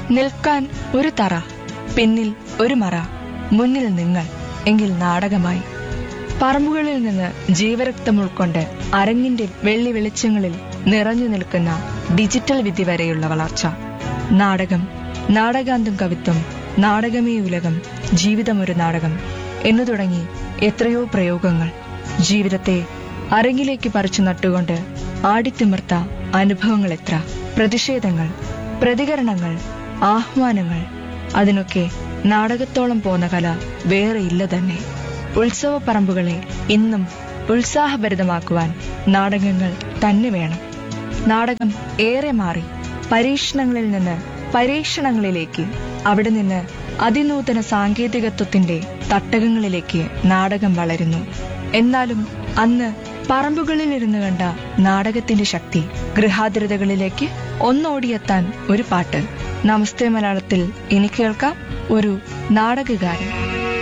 നിൽക്കാൻ ഒരു തറ പിന്നിൽ ഒരു മറ മുന്നിൽ നിങ്ങൾ എങ്കിൽ നാടകമായി പറമ്പുകളിൽ നിന്ന് ജീവരക്തം ഉൾക്കൊണ്ട് അരങ്ങിന്റെ വെള്ളി വെളിച്ചങ്ങളിൽ നിറഞ്ഞു നിൽക്കുന്ന ഡിജിറ്റൽ വിധി വരെയുള്ള വളർച്ച നാടകം നാടകാന്തം കവിത്വം നാടകമേ ഉലകം ജീവിതം ഒരു നാടകം എന്നു തുടങ്ങി എത്രയോ പ്രയോഗങ്ങൾ ജീവിതത്തെ അരങ്ങിലേക്ക് പറിച്ചു നട്ടുകൊണ്ട് ആടിത്തിമിർത്ത അനുഭവങ്ങൾ എത്ര പ്രതിഷേധങ്ങൾ പ്രതികരണങ്ങൾ ആഹ്വാനങ്ങൾ അതിനൊക്കെ നാടകത്തോളം പോന്ന കല വേറെ ഇല്ല തന്നെ ഉത്സവ പറമ്പുകളെ ഇന്നും ഉത്സാഹഭരിതമാക്കുവാൻ നാടകങ്ങൾ തന്നെ വേണം നാടകം ഏറെ മാറി പരീക്ഷണങ്ങളിൽ നിന്ന് പരീക്ഷണങ്ങളിലേക്ക് അവിടെ നിന്ന് അതിനൂതന സാങ്കേതികത്വത്തിന്റെ തട്ടകങ്ങളിലേക്ക് നാടകം വളരുന്നു എന്നാലും അന്ന് പറമ്പുകളിൽ ഇരുന്ന് കണ്ട നാടകത്തിന്റെ ശക്തി ഗൃഹാതിരതകളിലേക്ക് ഒന്നോടിയെത്താൻ ഒരു പാട്ട് നമസ്തേ മലയാളത്തിൽ ഇനി കേൾക്കാം ഒരു നാടകകാരൻ